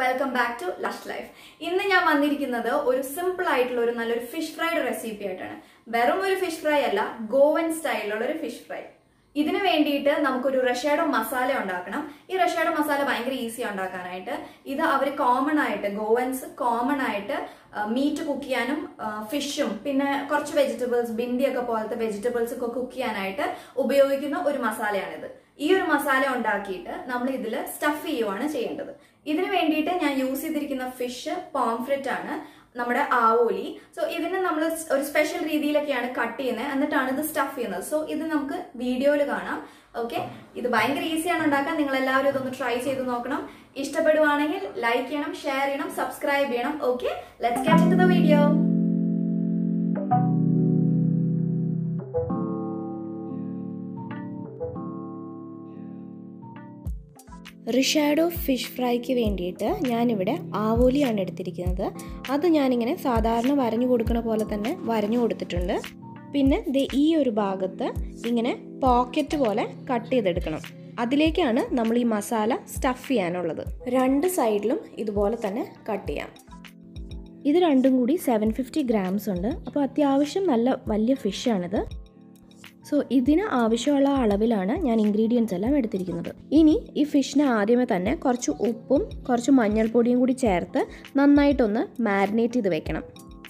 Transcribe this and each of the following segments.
welcome back to lush life ഇന്ന് ഞാൻ വന്നിരിക്കുന്നത് ഒരു സിമ്പിൾ ആയിട്ടുള്ള ഒരു നല്ലൊരു ഫിഷ് ഫ്രൈഡ് റെസിപ്പി ആയിട്ടാണ് വെറും ഒരു ഫിഷ് ഫ്രൈ അല്ല ഗോവൻ സ്റ്റൈലിലുള്ള ഒരു ഫിഷ് ഫ്രൈ ഇതിന് വേണ്ടിയിട്ട് നമുക്കൊരു റഷാഡോ മസാല ഉണ്ടാക്കണം ഈ റഷാഡോ മസാല ഭയങ്കര ഈസി ഉണ്ടാക്കാനായിട്ട് ഇത് അവർ കോമൺ ആയിട്ട് ഗോവൻസ് കോമൺ ആയിട്ട് മീറ്റ് കുക്ക് ചെയ്യാനും ഫിഷും പിന്നെ കുറച്ച് വെജിറ്റബിൾസ് ബിന്ദിയൊക്കെ പോലത്തെ വെജിറ്റബിൾസ് ഒക്കെ കുക്ക് ചെയ്യാനായിട്ട് ഉപയോഗിക്കുന്ന ഒരു മസാലയാണിത് ഈ ഒരു മസാല ഉണ്ടാക്കിയിട്ട് നമ്മൾ ഇതിൽ സ്റ്റഫ് ചെയ്യുവാണ് ചെയ്യേണ്ടത് ഇതിന് വേണ്ടിയിട്ട് ഞാൻ യൂസ് ചെയ്തിരിക്കുന്ന ഫിഷ് പോംഫ്രിറ്റ് ആണ് നമ്മുടെ ആവോലി സോ ഇതിന് നമ്മൾ ഒരു സ്പെഷ്യൽ രീതിയിലൊക്കെയാണ് കട്ട് ചെയ്യുന്നത് എന്നിട്ടാണ് ഇത് സ്റ്റഫ് ചെയ്യുന്നത് സോ ഇത് നമുക്ക് വീഡിയോയിൽ കാണാം ഓക്കെ ഇത് ഭയങ്കര ഈസിയാണ് ഉണ്ടാക്കാൻ നിങ്ങൾ എല്ലാവരും ഇതൊന്ന് ട്രൈ ചെയ്ത് നോക്കണം ഇഷ്ടപ്പെടുവാണെങ്കിൽ ലൈക്ക് ചെയ്യണം ഷെയർ ചെയ്യണം സബ്സ്ക്രൈബ് ചെയ്യണം okay let's get into the video recheado fish ഫ്രൈക്ക് വേണ്ടിയിട്ട് ഞാനിവിടെ ആവോലിയാണ് എടുത്തിരിക്കുന്നത് അത് ഞാനിങ്ങനെ സാധാരണ വരഞ്ഞു കൊടുക്കുന്ന പോലെ തന്നെ വരഞ്ഞു കൊടുത്തിട്ടുണ്ട് പിന്നെ ദേ ഈ ഒരു ഭാഗത്ത് ഇങ്ങനെ പോക്കറ്റ് പോലെ കട്ട് ചെയ്തെടുക്കണം അതിലേക്കാണ് നമ്മൾ ഈ മസാല സ്റ്റഫ് ചെയ്യാനുള്ളത് രണ്ട് സൈഡിലും ഇതുപോലെ തന്നെ കട്ട് ചെയ്യാം ഇത് രണ്ടും കൂടി സെവൻ ഫിഫ്റ്റി ഗ്രാംസ് ഉണ്ട് അപ്പോൾ അത്യാവശ്യം നല്ല വലിയ ഫിഷാണിത് സോ ഇതിന് ആവശ്യമുള്ള അളവിലാണ് ഞാൻ ഇൻഗ്രീഡിയൻസ് എല്ലാം എടുത്തിരിക്കുന്നത് ഇനി ഈ ഫിഷിന് ആദ്യമേ തന്നെ കുറച്ച് ഉപ്പും കുറച്ച് മഞ്ഞൾപ്പൊടിയും കൂടി ചേർത്ത് നന്നായിട്ടൊന്ന് മാരിനേറ്റ് ചെയ്ത് വെക്കണം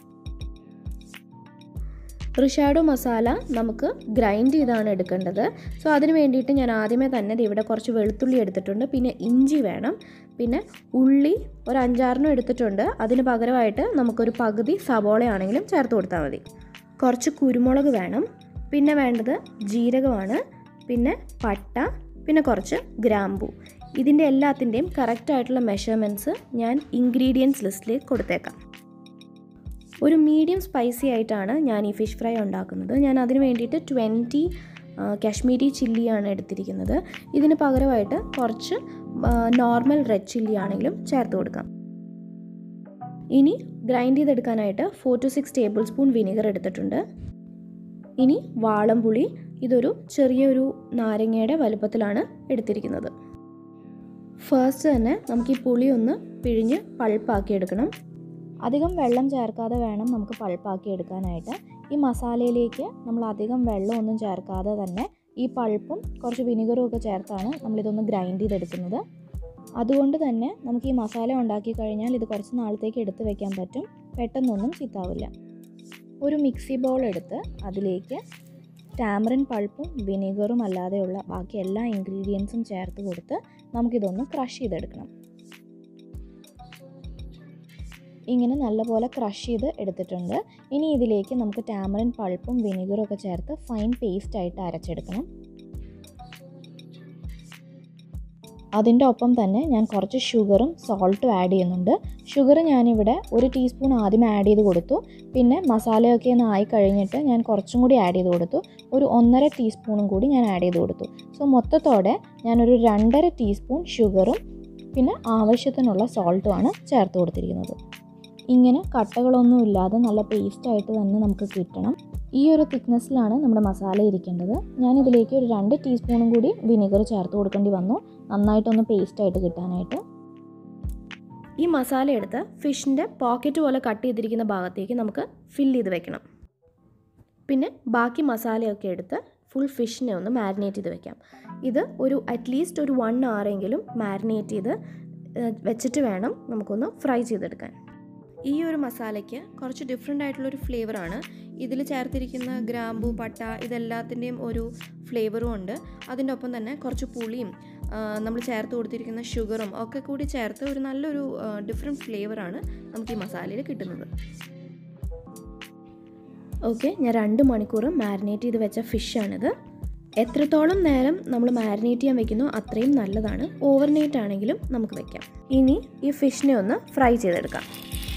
റിഷാഡോ മസാല നമുക്ക് ഗ്രൈൻഡ് ചെയ്താണ് എടുക്കേണ്ടത് സോ അതിന് വേണ്ടിയിട്ട് ഞാൻ ആദ്യമേ തന്നെ ഇവിടെ കുറച്ച് വെളുത്തുള്ളി എടുത്തിട്ടുണ്ട് പിന്നെ ഇഞ്ചി വേണം പിന്നെ ഉള്ളി ഒരു അഞ്ചാറിനും എടുത്തിട്ടുണ്ട് അതിന് പകരമായിട്ട് നമുക്കൊരു പകുതി സവോളയാണെങ്കിലും ചേർത്ത് കൊടുത്താൽ മതി കുറച്ച് കുരുമുളക് വേണം പിന്നെ വേണ്ടത് ജീരകമാണ് പിന്നെ പട്ട പിന്നെ കുറച്ച് ഗ്രാമ്പു ഇതിൻ്റെ എല്ലാത്തിൻ്റെയും കറക്റ്റായിട്ടുള്ള മെഷർമെൻറ്റ്സ് ഞാൻ ഇൻഗ്രീഡിയൻസ് ലിസ്റ്റിൽ കൊടുത്തേക്കാം ഒരു മീഡിയം സ്പൈസി ആയിട്ടാണ് ഞാൻ ഈ ഫിഷ് ഫ്രൈ ഉണ്ടാക്കുന്നത് ഞാൻ അതിന് വേണ്ടിയിട്ട് ട്വൻറ്റി കാശ്മീരി ചില്ലിയാണ് എടുത്തിരിക്കുന്നത് ഇതിന് പകരമായിട്ട് കുറച്ച് നോർമൽ റെഡ് ചില്ലി ആണെങ്കിലും ചേർത്ത് കൊടുക്കാം ഇനി ഗ്രൈൻഡ് ചെയ്തെടുക്കാനായിട്ട് four to six tablespoon vinegar എടുത്തിട്ടുണ്ട് ഇനി വാളംപുളി ഇതൊരു ചെറിയൊരു നാരങ്ങയുടെ വലുപ്പത്തിലാണ് എടുത്തിരിക്കുന്നത് ഫസ്റ്റ് തന്നെ നമുക്ക് ഈ പുളി ഒന്ന് പിഴിഞ്ഞ് പൾപ്പാക്കി എടുക്കണം അധികം വെള്ളം ചേർക്കാതെ വേണം നമുക്ക് പൾപ്പാക്കി എടുക്കാനായിട്ട് ഈ മസാലയിലേക്ക് നമ്മൾ അധികം വെള്ളമൊന്നും ചേർക്കാതെ തന്നെ ഈ പൾപ്പും കുറച്ച് വിനിഗറും ഒക്കെ ചേർത്താണ് നമ്മളിതൊന്ന് ഗ്രൈൻഡ് ചെയ്തെടുക്കുന്നത് അതുകൊണ്ട് തന്നെ നമുക്ക് ഈ മസാല ഉണ്ടാക്കി കഴിഞ്ഞാൽ ഇത് കുറച്ച് നാളത്തേക്ക് എടുത്ത് വെക്കാൻ പറ്റും പെട്ടെന്നൊന്നും ചീത്താവില്ല ഒരു മിക്സി ബൗൾ എടുത്ത് അതിലേക്ക് ടാമറിൻ പൾപ്പും വിനീഗറും അല്ലാതെയുള്ള ബാക്കി എല്ലാ ഇൻഗ്രീഡിയൻസും ചേർത്ത് കൊടുത്ത് നമുക്കിതൊന്ന് ക്രഷ് ചെയ്തെടുക്കണം ഇങ്ങനെ നല്ലപോലെ ക്രഷ് ചെയ്ത് എടുത്തിട്ടുണ്ട് ഇനി ഇതിലേക്ക് നമുക്ക് ടാമറിൻ പൾപ്പും വിനീഗറും ഒക്കെ ചേർത്ത് ഫൈൻ പേസ്റ്റ് ആയിട്ട് അരച്ചെടുക്കണം അതിൻ്റെ ഒപ്പം തന്നെ ഞാൻ കുറച്ച് ഷുഗറും സോൾട്ടും ആഡ് ചെയ്യുന്നുണ്ട് ഷുഗർ ഞാനിവിടെ ഒരു ടീസ്പൂൺ ആദ്യം ആഡ് ചെയ്ത് കൊടുത്തു പിന്നെ മസാലയൊക്കെ ഒന്ന് ആയി കഴിഞ്ഞിട്ട് ഞാൻ കുറച്ചും കൂടി ആഡ് ചെയ്ത് കൊടുത്തു ഒരു ഒന്നര ടീസ്പൂണും കൂടി ഞാൻ ആഡ് ചെയ്ത് കൊടുത്തു സോ മൊത്തത്തോടെ ഞാനൊരു രണ്ടര ടീസ്പൂൺ ഷുഗറും പിന്നെ ആവശ്യത്തിനുള്ള സോൾട്ടുമാണ് ചേർത്ത് കൊടുത്തിരിക്കുന്നത് ഇങ്ങനെ കട്ടകളൊന്നും ഇല്ലാതെ നല്ല പേസ്റ്റായിട്ട് തന്നെ നമുക്ക് കിട്ടണം ഈ ഒരു തിക്നെസ്സിലാണ് നമ്മുടെ മസാല ഇരിക്കേണ്ടത് ഞാനിതിലേക്ക് ഒരു രണ്ട് ടീസ്പൂണും കൂടി വിനെഗർ ചേർത്ത് കൊടുക്കേണ്ടി വന്നു നന്നായിട്ടൊന്ന് പേസ്റ്റായിട്ട് കിട്ടാനായിട്ട് ഈ മസാല എടുത്ത് ഫിഷിൻ്റെ പോക്കറ്റ് പോലെ കട്ട് ചെയ്തിരിക്കുന്ന ഭാഗത്തേക്ക് നമുക്ക് ഫില്ല് ചെയ്ത് വെക്കണം പിന്നെ ബാക്കി മസാലയൊക്കെ എടുത്ത് ഫുൾ ഫിഷിനെ ഒന്ന് മാരിനേറ്റ് ചെയ്ത് വെക്കാം ഇത് ഒരു അറ്റ്ലീസ്റ്റ് ഒരു വൺ എങ്കിലും മാരിനേറ്റ് ചെയ്ത് വെച്ചിട്ട് വേണം നമുക്കൊന്ന് ഫ്രൈ ചെയ്തെടുക്കാൻ ഈ ഒരു മസാലയ്ക്ക് കുറച്ച് ഡിഫറെൻ്റ് ആയിട്ടുള്ളൊരു ഫ്ലേവറാണ് ഇതിൽ ചേർത്തിരിക്കുന്ന ഗ്രാമ്പു പട്ട ഇതെല്ലാത്തിൻ്റെയും ഒരു ഫ്ലേവറും ഉണ്ട് അതിൻ്റെ ഒപ്പം തന്നെ കുറച്ച് പുളിയും നമ്മൾ ചേർത്ത് കൊടുത്തിരിക്കുന്ന ഷുഗറും ഒക്കെ കൂടി ചേർത്ത് ഒരു നല്ലൊരു ഡിഫറെൻറ്റ് ഫ്ലേവറാണ് നമുക്ക് ഈ മസാലയിൽ കിട്ടുന്നത് ഓക്കെ ഞാൻ രണ്ട് മണിക്കൂർ മാരിനേറ്റ് ചെയ്ത് വെച്ച ഫിഷാണിത് എത്രത്തോളം നേരം നമ്മൾ മാരിനേറ്റ് ചെയ്യാൻ വെക്കുന്നോ അത്രയും നല്ലതാണ് ഓവർനൈറ്റ് ആണെങ്കിലും നമുക്ക് വെക്കാം ഇനി ഈ ഫിഷിനെ ഒന്ന് ഫ്രൈ ചെയ്തെടുക്കാം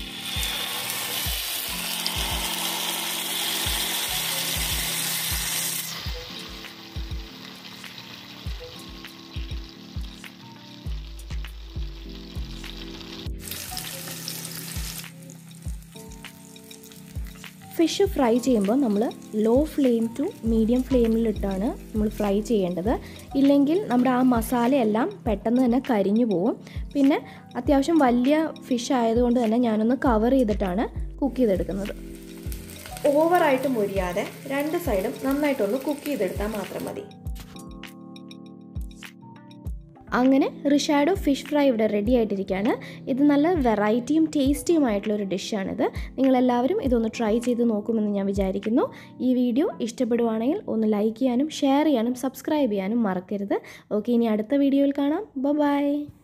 ഫിഷ് ഫ്രൈ ചെയ്യുമ്പോൾ നമ്മൾ ലോ ഫ്ലെയിം ടു മീഡിയം ഫ്ലെയിമിലിട്ടാണ് നമ്മൾ ഫ്രൈ ചെയ്യേണ്ടത് ഇല്ലെങ്കിൽ നമ്മുടെ ആ മസാലയെല്ലാം പെട്ടെന്ന് തന്നെ കരിഞ്ഞു പോകും പിന്നെ അത്യാവശ്യം വലിയ ഫിഷ് ആയതുകൊണ്ട് തന്നെ ഞാനൊന്ന് കവർ ചെയ്തിട്ടാണ് കുക്ക് ചെയ്തെടുക്കുന്നത് ഓവറായിട്ട് മൊരിയാതെ രണ്ട് സൈഡും നന്നായിട്ടൊന്ന് കുക്ക് ചെയ്തെടുത്താൽ മാത്രം മതി അങ്ങനെ റിഷാഡോ ഫിഷ് ഫ്രൈ ഇവിടെ റെഡി ആയിട്ടിരിക്കുകയാണ് ഇത് നല്ല വെറൈറ്റിയും ടേസ്റ്റിയുമായിട്ടുള്ളൊരു ഡിഷാണിത് നിങ്ങളെല്ലാവരും ഇതൊന്ന് ട്രൈ ചെയ്ത് നോക്കുമെന്ന് ഞാൻ വിചാരിക്കുന്നു ഈ വീഡിയോ ഇഷ്ടപ്പെടുവാണെങ്കിൽ ഒന്ന് ലൈക്ക് ചെയ്യാനും ഷെയർ ചെയ്യാനും സബ്സ്ക്രൈബ് ചെയ്യാനും മറക്കരുത് ഓക്കെ ഇനി അടുത്ത വീഡിയോയിൽ കാണാം ബൈ